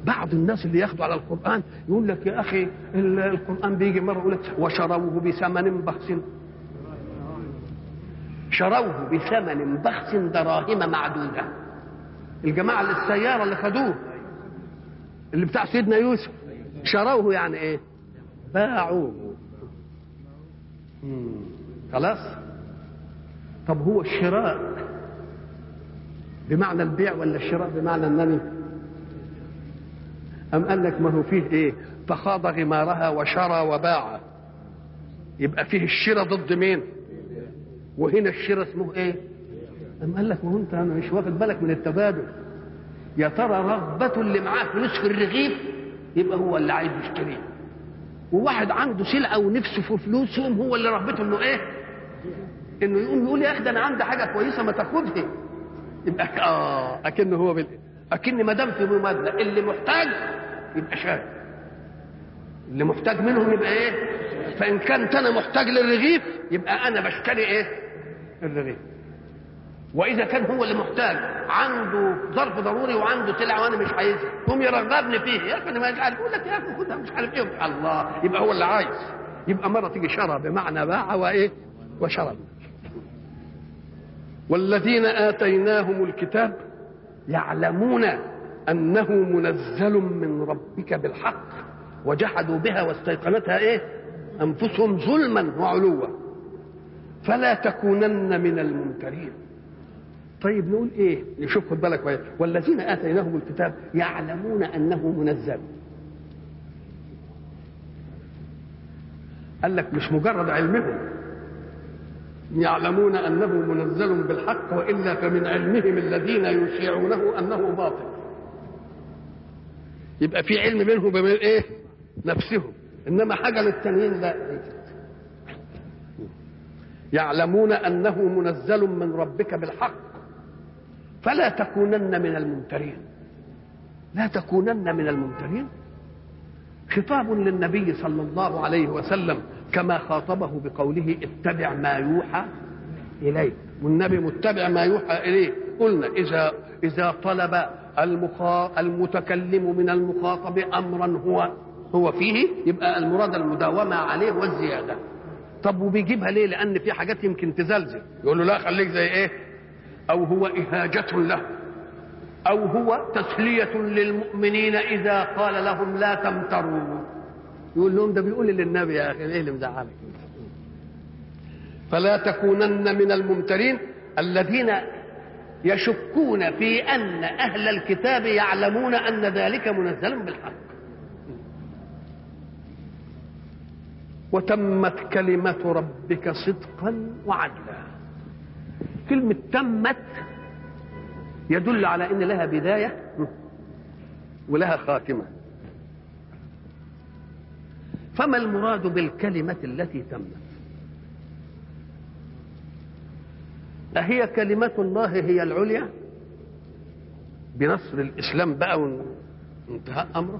بعض الناس اللي ياخدوا على القرآن يقول لك يا أخي القرآن بيجي مرة يقول لك وشروه بثمن بخس شروه بثمن بخس دراهم معدودة الجماعة اللي السيارة اللي خدوه اللي بتاع سيدنا يوسف شروه يعني ايه باعوه خلاص طب هو الشراء بمعنى البيع ولا الشراء بمعنى انني أم قال لك ما هو فيه إيه فخاض غمارها وشرى وباع يبقى فيه الشراء ضد مين وهنا الشراء اسمه إيه أم قال لك ما هو أنت أنا مش واخد بالك من التبادل يا ترى رغبة اللي معاه فلوس في الرغيف يبقى هو اللي عايز يشتريه وواحد عنده سلعة ونفسه في فلوس يقوم هو اللي رغبته انه ايه؟ انه يقوم يقول يا اخي ده انا عندي حاجة كويسة ما تاخدها يبقى اه اكنه هو بال... اكن ما دام في مماثله اللي محتاج يبقى شاري اللي محتاج منهم يبقى ايه فان كنت انا محتاج للرغيف يبقى انا بشتري ايه الرغيف واذا كان هو اللي محتاج عنده ظرف ضروري وعنده سلعه وانا مش عايزها يقوم يرغبني فيه يا اخي انا مش عارف يقول لك يا اخي خدها مش عارف ايه الله يبقى هو اللي عايز يبقى مره تيجي شرى بمعنى باع وايه وشرب والذين اتيناهم الكتاب يعلمون انه منزل من ربك بالحق وجحدوا بها واستيقنتها ايه انفسهم ظلما وعلوا فلا تكونن من الممترين طيب نقول ايه نشوف خد بالك وإيه؟ والذين اتيناهم الكتاب يعلمون انه منزل قال لك مش مجرد علمهم يعلمون انه منزل بالحق والا فمن علمهم الذين يشيعونه انه باطل يبقى في علم بينهم وبين ايه نفسهم انما حاجه للتانيين لا يعلمون انه منزل من ربك بالحق فلا تكونن من الممترين لا تكونن من الممترين خطاب للنبي صلى الله عليه وسلم كما خاطبه بقوله اتبع ما يوحى اليه والنبي متبع ما يوحى اليه قلنا اذا اذا طلب المخا... المتكلم من المخاطب امرا هو هو فيه يبقى المراد المداومه عليه والزياده طب وبيجيبها ليه لان في حاجات يمكن تزلزل يقول له لا خليك زي ايه او هو اهاجه له او هو تسليه للمؤمنين اذا قال لهم لا تمتروا يقول لهم ده بيقول للنبي يا اخي ايه اللي مزعلك فلا تكونن من الممترين الذين يشكون في ان اهل الكتاب يعلمون ان ذلك منزل بالحق وتمت كلمه ربك صدقا وعدلا كلمه تمت يدل على ان لها بدايه ولها خاتمه فما المراد بالكلمه التي تمت أهي كلمة الله هي العليا بنصر الإسلام بقى وانتهاء أمره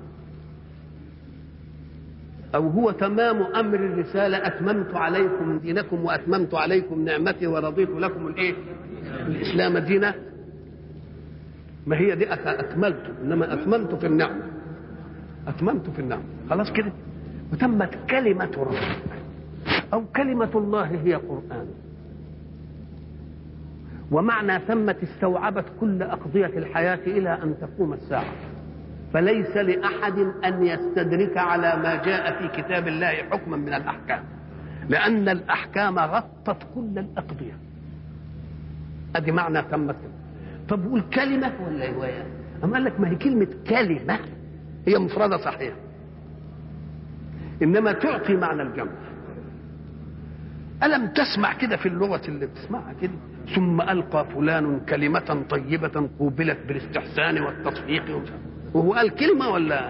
أو هو تمام أمر الرسالة أتممت عليكم دينكم وأتممت عليكم نعمتي ورضيت لكم الإيه؟ الإسلام دينا ما هي دي أكملت إنما أتممت في النعمة أتممت في النعمة خلاص كده وتمت كلمة ربك أو كلمة الله هي قرآن ومعنى ثمت استوعبت كل أقضية الحياة إلى أن تقوم الساعة فليس لأحد أن يستدرك على ما جاء في كتاب الله حكما من الأحكام لأن الأحكام غطت كل الأقضية أدي معنى تمت طب قول كلمة ولا رواية أم قال لك ما هي كلمة كلمة هي مفردة صحيح إنما تعطي معنى الجمع ألم تسمع كده في اللغة اللي بتسمعها كده ثم ألقى فلان كلمة طيبة قوبلت بالاستحسان والتصفيق وهو قال كلمة ولا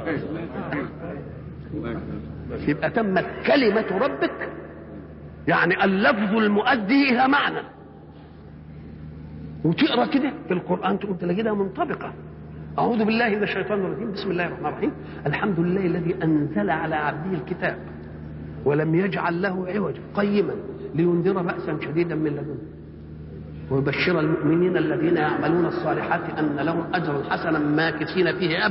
يبقى تمت كلمة ربك يعني اللفظ المؤدي إلى معنى وتقرا كده في القرآن تقول تلاقيها منطبقة أعوذ بالله من الشيطان الرجيم بسم الله الرحمن الرحيم الحمد لله الذي أنزل على عبده الكتاب ولم يجعل له عوجا قيما لينذر بأسا شديدا من لدنه ويبشر المؤمنين الذين يعملون الصالحات أن لهم أجرا حسنا ماكثين فيه أبدا